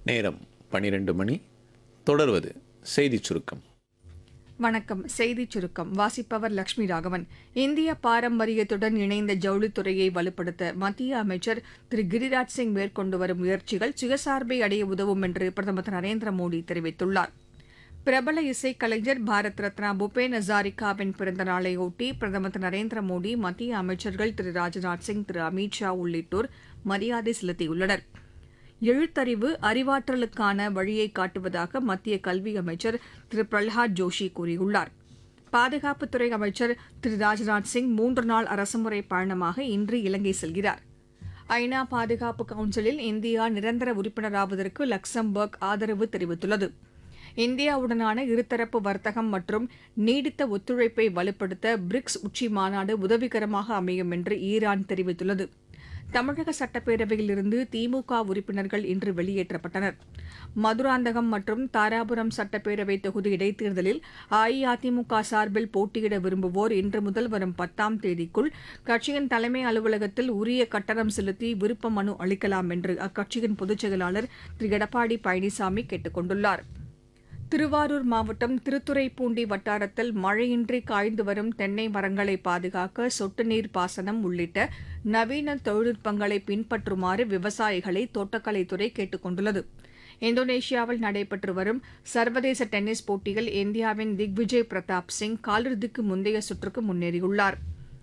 நேரம் பன்னிரண்டு மணி தொடர்வது செய்திச் சுருக்கம் வணக்கம் செய்திச் சுருக்கம் வாசிப்பவர் லட்சுமி ராகவன் இந்திய பாரம்பரியத்துடன் இணைந்த ஜவுளித்துறையை வலுப்படுத்த மத்திய அமைச்சர் திரு கிரிராஜ் சிங் மேற்கொண்டு வரும் முயற்சிகள் சுயசார்பை அடைய உதவும் என்று பிரதமர் திரு நரேந்திர மோடி தெரிவித்துள்ளார் பிரபல இசைக்கலைஞர் பாரத் ரத்னா பூபேன் ஹசாரிகாவின் பிறந்த நாளையொட்டி பிரதமர் திரு நரேந்திர மோடி மத்திய அமைச்சர்கள் திரு ராஜ்நாத் சிங் திரு அமித் ஷா உள்ளிட்டோர் மரியாதை செலுத்தியுள்ளனா் எழுத்தறிவு அறிவாற்றலுக்கான வழியை காட்டுவதாக மத்திய கல்வி அமைச்சர் திரு பிரல்ஹாத் ஜோஷி கூறியுள்ளார் பாதுகாப்புத்துறை அமைச்சர் திரு ராஜ்நாத் சிங் மூன்று நாள் அரசுமுறை பயணமாக இன்று இலங்கை செல்கிறார் ஐநா பாதுகாப்பு கவுன்சிலில் இந்தியா நிரந்தர உறுப்பினராவதற்கு லக்சம்பர்க் ஆதரவு தெரிவித்துள்ளது இந்தியாவுடனான இருதரப்பு வர்த்தகம் மற்றும் நீடித்த ஒத்துழைப்பை வலுப்படுத்த பிரிக்ஸ் உச்சி மாநாடு உதவிகரமாக அமையும் என்று ஈரான் தெரிவித்துள்ளது தமிழக சட்டப்பேரவையிலிருந்து திமுக உறுப்பினர்கள் இன்று வெளியேற்றப்பட்டனர் மதுராந்தகம் மற்றும் தாராபுரம் சட்டப்பேரவை தொகுதி இடைத்தேர்தலில் அஇஅதிமுக சார்பில் போட்டியிட விரும்புவோர் இன்று முதல் வரும் பத்தாம் தேதிக்குள் கட்சியின் தலைமை அலுவலகத்தில் உரிய கட்டணம் செலுத்தி விருப்ப மனு அளிக்கலாம் என்று அக்கட்சியின் பொதுச் செயலாளர் திரு எடப்பாடி பழனிசாமி கேட்டுக் கொண்டுள்ளார் திருவாரூர் மாவட்டம் திருத்துறைப்பூண்டி வட்டாரத்தில் மழையின்றி காய்ந்து வரும் தென்னை மரங்களை பாதுகாக்க சொட்டு நீர் பாசனம் உள்ளிட்ட நவீன தொழில்நுட்பங்களை பின்பற்றுமாறு விவசாயிகளை தோட்டக்கலைத்துறை கேட்டுக் கொண்டுள்ளது இந்தோனேஷியாவில் நடைபெற்று வரும் சர்வதேச டென்னிஸ் போட்டியில் இந்தியாவின் திக்விஜய் பிரதாப் சிங் காலிறுதிக்கு முந்தைய சுற்றுக்கு முன்னேறியுள்ளார்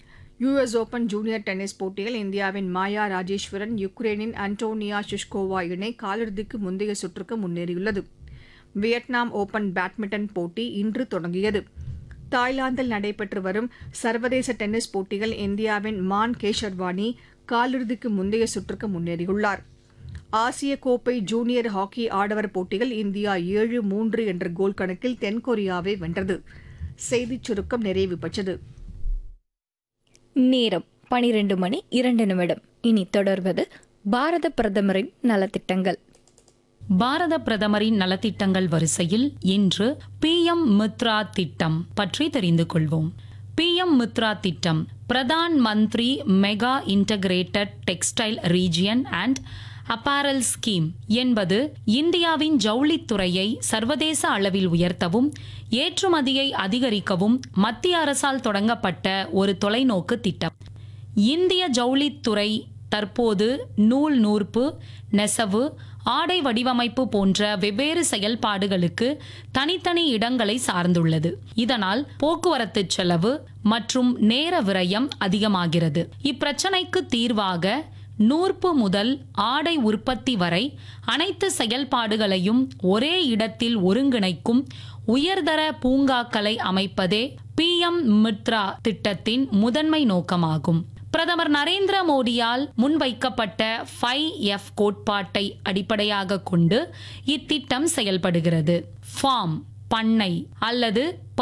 யுஎஸ் ஓபன் ஜூனியர் டென்னிஸ் போட்டியில் இந்தியாவின் மாயா ராஜேஸ்வரன் யுக்ரைனின் அன்டோனியா ஷிஷ்கோவா இணை காலிறுதிக்கு முந்தைய சுற்றுக்கு முன்னேறியுள்ளது வியட்நாம் ஓபன் பேட்மிண்டன் போட்டி இன்று தொடங்கியது தாய்லாந்தில் நடைபெற்று வரும் சர்வதேச டென்னிஸ் போட்டியில் இந்தியாவின் மான் கேஷர்வானி காலிறுதிக்கு முந்தைய சுற்றுக்கு முன்னேறியுள்ளார் ஆசிய கோப்பை ஜூனியர் ஹாக்கி ஆடவர் போட்டியில் இந்தியா ஏழு மூன்று என்ற கோல் கணக்கில் தென்கொரியாவை வென்றது செய்திச் சுருக்கம் நிறைவு பெற்றது நேரம் பனிரெண்டு மணி இரண்டு நிமிடம் இனி தொடர்வது பாரத பிரதமரின் நலத்திட்டங்கள் பாரத பிரதமரின் நலத்திட்டங்கள் வரிசையில் இன்று பிஎம் மித்ரா திட்டம் பற்றி தெரிந்து கொள்வோம் பிஎம் மித்ரா திட்டம் Pradhan Mantri mega integrated textile region and apparel scheme என்பது இந்தியாவின் ஜவுளித்துறையை சர்வதேச அளவில் உயர்த்தவும் ஏற்றுமதியை அதிகரிக்கவும் மத்திய அரசால் தொடங்கப்பட்ட ஒரு தொலைநோக்கு திட்டம் இந்திய ஜவுளித்துறை தற்போது நூல் நூற்பு நெசவு ஆடை வடிவமைப்பு போன்ற வெவ்வேறு செயல்பாடுகளுக்கு தனித்தனி இடங்களை சார்ந்துள்ளது இதனால் போக்குவரத்து செலவு மற்றும் நேர விரயம் அதிகமாகிறது இப்பிரச்சனைக்கு தீர்வாக நூற்பு முதல் ஆடை உற்பத்தி வரை அனைத்து செயல்பாடுகளையும் ஒரே இடத்தில் ஒருங்கிணைக்கும் உயர்தர பூங்காக்களை அமைப்பதே பிஎம் மித்ரா திட்டத்தின் முதன்மை நோக்கமாகும் பிரதமர் நரேந்திர மோடியால் முன்வைக்கப்பட்ட ஃபைவ் எஃப் கோட்பாட்டை அடிப்படையாக கொண்டு இத்திட்டம் செயல்படுகிறது ஃபார்ம் பண்ணை அல்லது